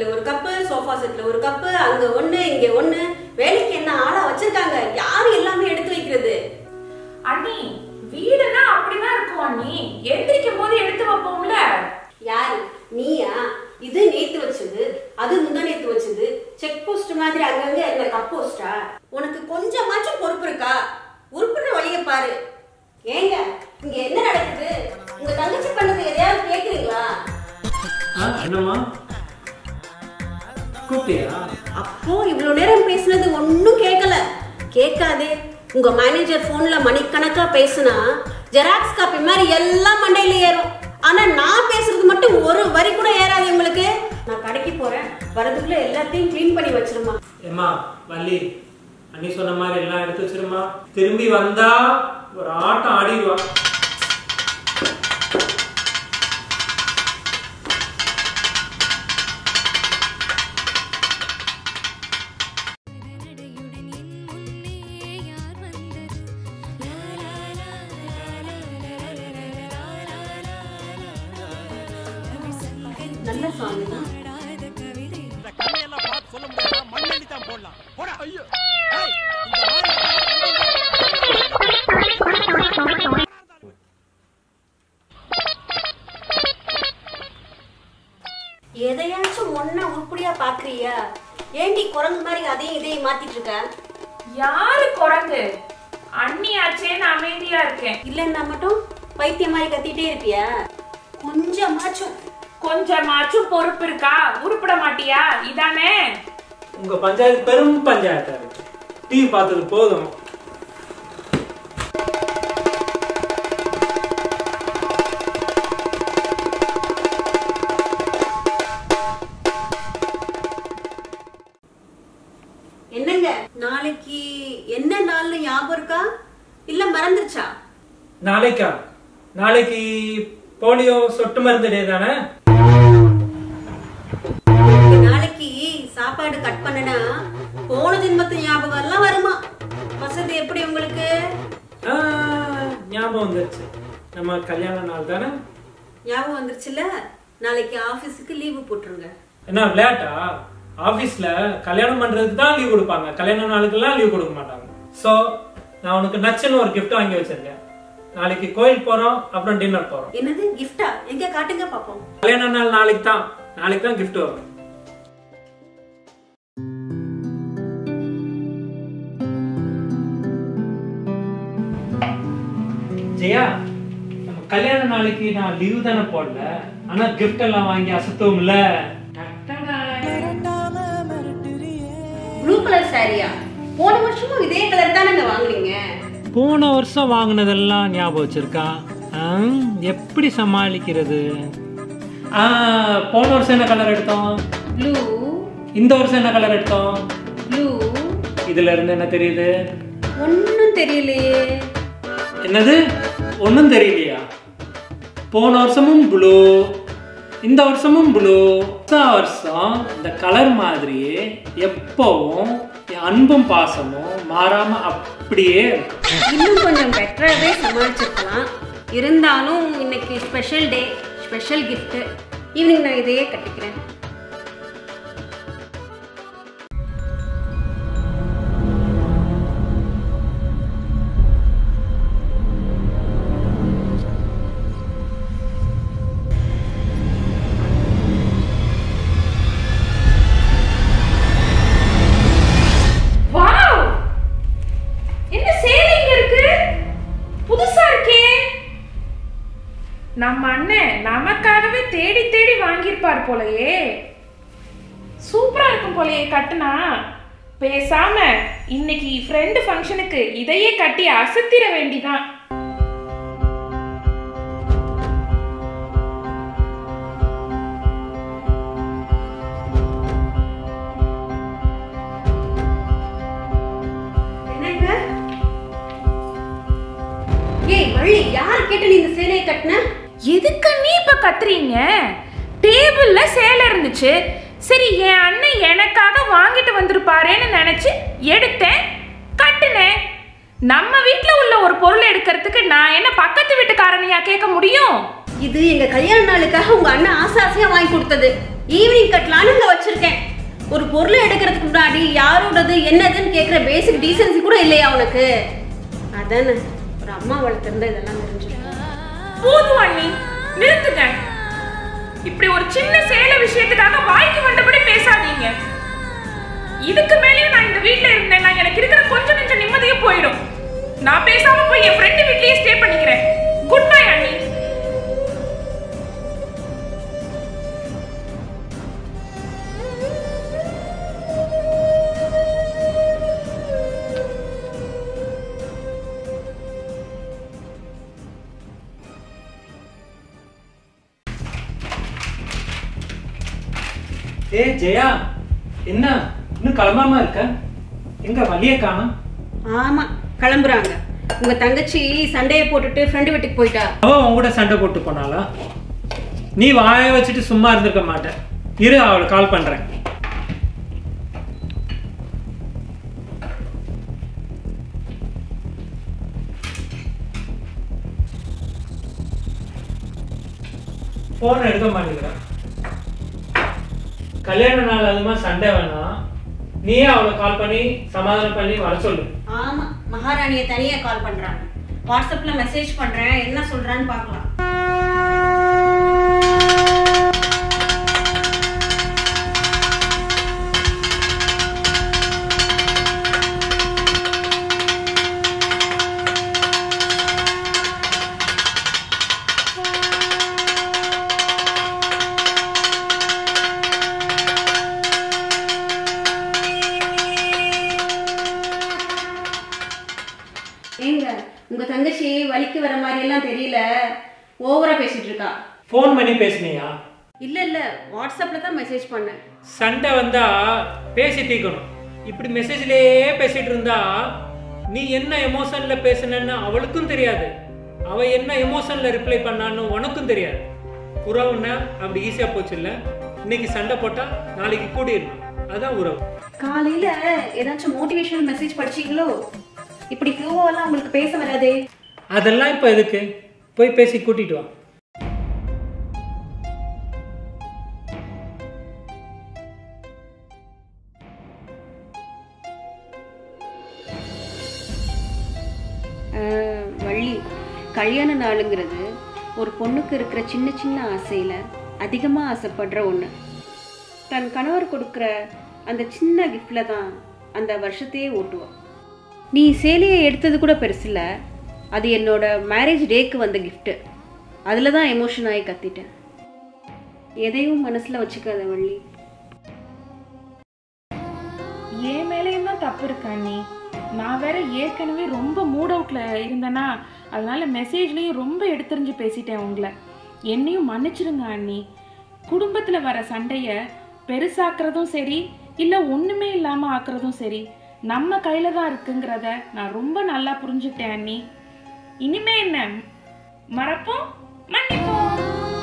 செட்ல ஒரு cup sofa செட்ல ஒரு கப்பு அங்க ஒண்ணு இங்க ஒண்ணு வேலைக்கு என்ன ஆளா வச்சிருக்காங்க யாரு எல்லாமே எடுத்து வைக்கிறது அண்ணி வீடுனா அப்படிதான் இருக்கும் அண்ணி எந்திரிக்கும் போது எடுத்து வைப்போம்ல யாரு நீயா இது நேத்து வச்சது அது முந்தா நேத்து வச்சது செக் போஸ்ட் மாதிரி அங்கங்க இருந்த கப் போஸ்டா உனக்கு கொஞ்சமாச்சும் பொறுப்பு இருக்கா உறுப்புற வழிய பாரு ஏங்க இங்க என்ன நடக்குது உங்க தங்கச்சி பண்ணது எதையாவது கேக்குறீங்களா ஆ என்னம்மா கூப்பிட்டியா அப்போ இவ்வளவு நேரம் பேசுனது ஒன்னும் கேட்கல கேட்காதே உங்க மேனேஜர் போன்ல மணிக்கணக்கா பேசுனா ஜெராக்ஸ் காப்பி மாதிரி எல்லாம் மண்டையில ஏறும் ஆனா நான் பேசுறது மட்டும் ஒரு வரி கூட ஏறாது உங்களுக்கு நான் கடைக்கு போறேன் வரதுக்குள்ள எல்லாத்தையும் க்ளீன் பண்ணி வச்சிருமா ஏம்மா வள்ளி அண்ணி சொன்ன மாதிரி எல்லாம் எடுத்து வச்சிருமா திரும்பி வந்தா ஒரு ஆட்டம் ஆடிடுவா நடையுடன் என் முன்னே யார் வந்தது லா லா லா லா லா லா லா லா தமிழ் சங்கன் நல்ல சாமி தான் பாடாத கவிதை இந்த கண்ணையெல்லாம் பார்த்து சொல்ல முடியாதா மண்ணெண்ணி தான் போடலாம் போடா ஐயோ ஏய், இந்த மாதிரி எதையாச்சும் ஒன்னா உருப்படியா பாக்குறியா ஏண்டி குரங்கு மாதிரி அதையும் இதையும் மாத்திட்டு இருக்க யாரு குரங்கு அண்ணி ஆச்சேன்னு அமைதியா இருக்கேன் இல்லைன்னா மட்டும் பைத்தியம் மாதிரி கத்திட்டே இருப்பியா கொஞ்சமாச்சும் கொஞ்சமாச்சும் பொறுப்பு இருக்கா உருப்பிட மாட்டியா இதானே உங்க பஞ்சாயத்து பெரும் பஞ்சாயத்தா இருக்கு டிவி பார்த்தது போதும் என்னங்க நாளைக்கு என்ன நாள்னு ஞாபகம் இருக்கா இல்ல மறந்துருச்சா நாளைக்கா நாளைக்கு போலியோ சொட்டு மருந்து டே தானே நாளைக்கு சாப்பாடு கட் பண்ணனா போன ஜென்மத்து ஞாபகம் எல்லாம் வருமா வசதி எப்படி உங்களுக்கு ஆ, ஞாபகம் வந்துருச்சு நம்ம கல்யாண நாள் தானே ஞாபகம் வந்துருச்சுல நாளைக்கு ஆபீஸுக்கு லீவு போட்டுருங்க என்ன விளையாட்டா ஆபீஸ்ல கல்யாணம் பண்றதுக்கு தான் லீவ் கொடுப்பாங்க கல்யாண நாளுக்கெல்லாம் லீவ் கொடுக்க மாட்டாங்க சோ நான் உனக்கு நச்சுன்னு ஒரு gift வாங்கி வச்சிருக்கேன் நாளைக்கு கோயில் போறோம் அப்புறம் டின்னர் போறோம் என்னது கிஃப்டா எங்க காட்டுங்க பாப்போம் கல்யாண நாள் நாளைக்கு தான் நாளைக்கு தான் gift வரும் ஜெயா நம்ம கல்யாண நாளைக்கு நான் லீவ் தானே போடல ஆனா gift எல்லாம் வாங்கி அசத்துவோம்ல ப்ளூ கலர் சாரியா போன வருஷமும் இதே கலர் தானே வாங்குனீங்க போன வருஷம் வாங்கினதெல்லாம் ஞாபகம் வச்சிருக்கா ஆ, எப்படி சமாளிக்கிறது ஆ, போன வருஷம் என்ன கலர் எடுத்தோம் ப்ளூ இந்த வருஷம் என்ன கலர் எடுத்தோம் ப்ளூ இதுல இருந்து என்ன தெரியுது ஒன்னும் தெரியலையே என்னது ஒன்றும் தெரியலையா போன வருஷமும் ப்ளூ இந்த வருஷமும் ப்ளூ வருஷம் இந்த கலர் மாதிரியே எப்பவும் என் அன்பும் பாசமும் மாறாம அப்படியே இருக்கும். இன்னும் கொஞ்சம் பெட்டராகவே சமாளிச்சிருக்கலாம் இருந்தாலும் இன்னைக்கு special day special gift evening நான் இதையே கட்டிக்கிறேன் வாவ் என்ன சேலை இங்க இருக்கு புதுசா இருக்கே நம்ம அண்ணன் நமக்காகவே தேடி தேடி வாங்கியிருப்பார் போலயே சூப்பரா இருக்கும் போலயே கட்டுனா பேசாம இன்னைக்கு ஃப்ரெண்டு ஃபங்க்ஷனுக்கு இதையே கட்டி அசத்திர வேண்டிதான் என்னங்க ஏய் வள்ளி யார் கேட்டு நீ இந்த சேலையை கட்டின எதுக்கு நீ இப்ப கத்துறீங்க டேபிள்ல சேலை இருந்துச்சு சரி என் அண்ணன் எனக்காக வாங்கிட்டு வந்திருப்பாரேன்னு நினைச்சு எடுத்தேன் கட்டுனேன் நம்ம வீட்ல உள்ள ஒரு பொருள் எடுக்கிறதுக்கு நான் என்ன பக்கத்து வீட்டுக்காரனையா கேட்க முடியும் இது எங்க கல்யாண நாளுக்காக உங்க அண்ணன் ஆசை ஆசையா வாங்கி கொடுத்தது ஈவினிங் கட்டலான்னு இங்க வச்சிருக்கேன் பொருளை எடுக்கிறதுக்கு முன்னாடி யாரோடது என்னதுன்னு கேட்குற பேசிக் டீசென்சி கூட இல்லையா உனக்கு அதானே ஒரு அம்மா வளர்த்துருந்தா இதெல்லாம் தெரிஞ்சிருக்கும் போதும் அண்ணி நிறுத்துங்க இப்படி ஒரு சின்ன சேலை விஷயத்துக்காக வாய்க்கு வந்தபடி பேசாதீங்க இதுக்கு மேலேயும் நான் இந்த வீட்ல இருந்தேன் நான் எனக்கு இருக்கிற கொஞ்சம் நெஞ்சம் நிம்மதியே போயிடும் நான் பேசாம போய் என் ஃப்ரெண்டு வீட்லயே ஸ்டே பண்ணிக்கிறேன் குட் பை அண்ணி ஏ ஜெயா என்ன இன்னும் கிளம்பாம இருக்க எங்க வழியே காணோம் ஆமா கிளம்புறாங்க உங்க தங்கச்சி சண்டையை போட்டுட்டு ஃப்ரெண்டு வீட்டுக்கு போயிட்டா அவ உன் கூட சண்டை போட்டு போனாளா நீ வாயை வச்சுட்டு சும்மா இருந்திருக்க மாட்டேன் இரு அவளுக்கு கால் பண்றேன் போன் எடுக்க மாட்டேங்கிறேன் கல்யாண நாள் அதுமா சண்டை வேணாம் நீயே அவளை கால் பண்ணி சமாதானம் பண்ணி வர சொல்லு ஆமா மகாராணியை தனியா கால் பண்றாங்க வாட்ஸ்அப்ல மெசேஜ் பண்றேன் என்ன சொல்றான்னு பார்க்கலாம் ஏங்க உங்க தங்கச்சி வலிக்கு வர மாதிரி எல்லாம் தெரியல ஓவரா பேசிட்டு இருக்கா ஃபோன் பண்ணி பேசுனியா இல்ல இல்ல வாட்ஸ்அப்ல தான் மெசேஜ் பண்ணேன் சண்டை வந்தா பேசி தீக்கணும் இப்படி மெசேஜ்லயே பேசிட்டு இருந்தா நீ என்ன எமோஷன்ல பேசுனன்னு அவளுக்கும் தெரியாது அவ என்ன எமோஷன்ல ரிப்ளை பண்ணான்னு உனக்கும் தெரியாது உறவுன்னா அப்படி ஈஸியா போச்சு இல்ல இன்னைக்கு சண்டை போட்டா நாளைக்கு கூடிடணும் அதான் உறவு காலையில ஏதாச்சும் மோட்டிவேஷனல் மெசேஜ் படிச்சீங்களோ இப்படி ஃப்ளோவெல்லாம் உங்களுக்கு பேச வராதே அதெல்லாம் இப்ப எதுக்கு போய் பேசி கூட்டிட்டு வா அஹ், வள்ளி கல்யாண நாளுங்கிறது ஒரு பொண்ணுக்கு இருக்கிற சின்ன சின்ன ஆசையில் அதிகமாக ஆசைப்படுற ஒன்று தன் கணவர் கொடுக்குற அந்த சின்ன கிஃப்டில் தான் அந்த வருஷத்தையே ஓட்டுவாள் நீ சேலையை எடுத்தது கூட பெருசில்ல அது என்னோட மேரேஜ் டேக்கு வந்த கிஃப்ட்டு அதில் தான் எமோஷன் ஆகி கத்திட்டேன் எதையும் மனசில் வச்சுக்காத வள்ளி என் மேலேயும் தான் தப்பு இருக்கு அண்ணி நான் வேற ஏற்கனவே ரொம்ப மூட் அவுட்ல இருந்தேனா அதனால மெசேஜ்லயும் ரொம்ப எடுத்தறிஞ்சு பேசிட்டேன் உங்களை என்னையும் மன்னிச்சிருங்க அண்ணி குடும்பத்துல வர சண்டைய பெருசாக்குறதும் சரி இல்ல ஒண்ணுமே இல்லாம ஆக்குறதும் சரி நம்ம கையில தான் இருக்குங்கிறத நான் ரொம்ப நல்லா புரிஞ்சுக்கிட்டேன் அண்ணி இனிமே என்ன மறப்போம் மன்னிப்போம்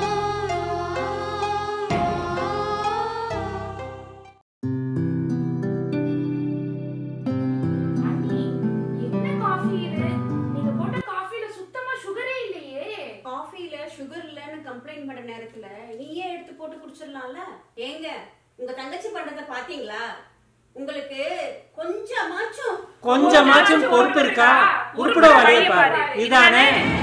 அண்ணி என்ன காஃபி இது நீங்க போட்ட காஃபில சுத்தமா சுகரே இல்லையே காஃபில சுகர் இல்லைன்னு கம்ப்ளைண்ட் பண்ண நேரத்துல நீயே எடுத்து போட்டு குடிச்சிடலாம்ல ஏங்க உங்க தங்கச்சி பண்றத பாத்தீங்களா உங்களுக்கு கொஞ்சமாச்சும் கொஞ்சமாச்சும் பொறுப்பு இருக்கா உருப்பட வரைய பாரு இதானே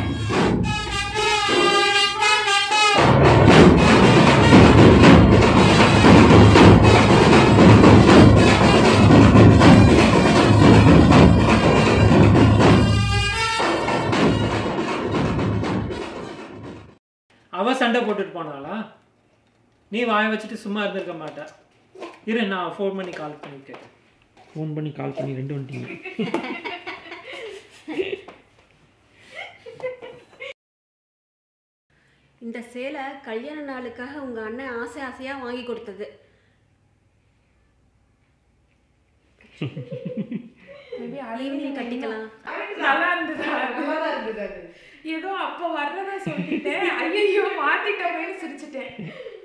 அவ சண்டை போட்டுட்டு போனாளா நீ வாய வச்சுட்டு சும்மா இருந்திருக்க மாட்டா இரு நான் ஃபோன் பண்ணி கால் பண்ணி கேட்டேன் ஃபோன் பண்ணி கால் பண்ணி ரெண்டு வந்துட்டீங்க இந்த சேலை கல்யாண நாளுக்காக உங்க அண்ணன் ஆசை ஆசையா வாங்கி கொடுத்தது Maybe ஈவினிங் கட்டிக்கலாம் நல்லா இருந்ததா நல்லா இருந்தது ஏதோ அப்ப வர்றத சொல்லிட்டேன் ஐயோ மாத்திட்டோமேன்னு சிரிச்சிட்டேன்